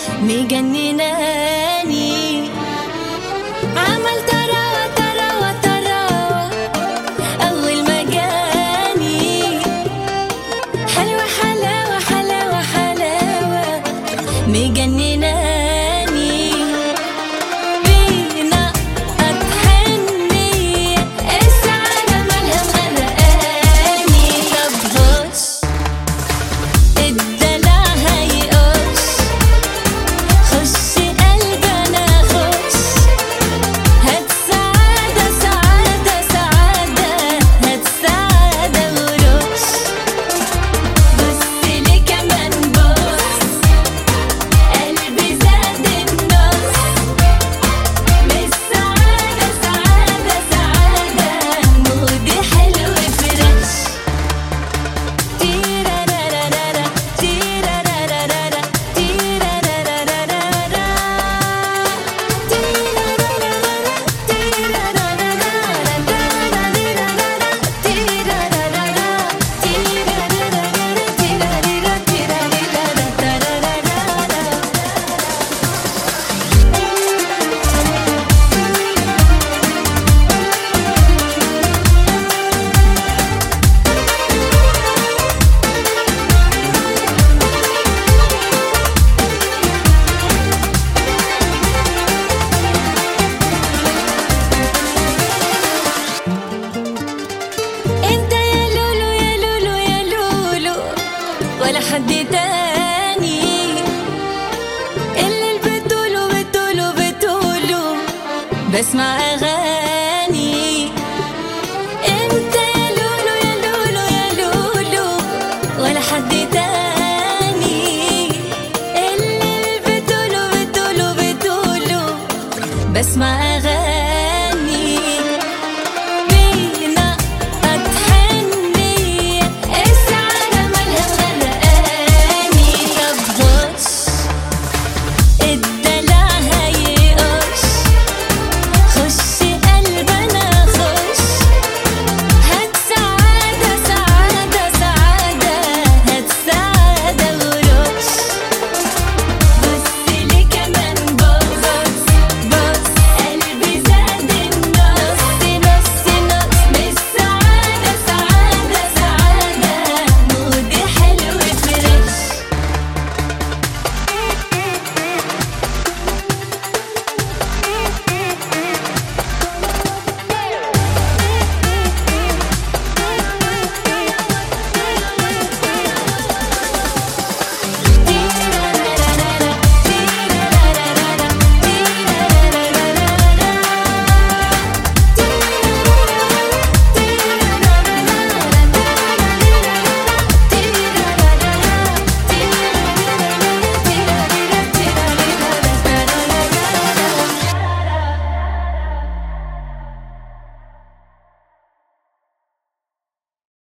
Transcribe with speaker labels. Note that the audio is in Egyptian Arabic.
Speaker 1: مجنناني عمل تراوة تراوة تراوة أول ما جاني حلوة حلاوة حلاوة حلاوة مجنناني بينا أتحني السعادة مالها مغرقاني طب هوش الدلع هيقوش خش قلبي أنا خش هات سعادة سعادة سعادة هات سعادة ورش بصلي كمان بص قلبي زاد النص مش سعادة سعادة سعادة مودي حلو فريش تيرارارارا تيرارارارا تيرارارارا انت يا لولو يا لولو يا لولو ولا حد تاني اللي بتقولوا بتقولوا بتقولوا بسمع اغاني انت يا لولو يا لولو يا لولو ولا حد تاني اللي بتقولوا بتقولوا بتقولوا بسمع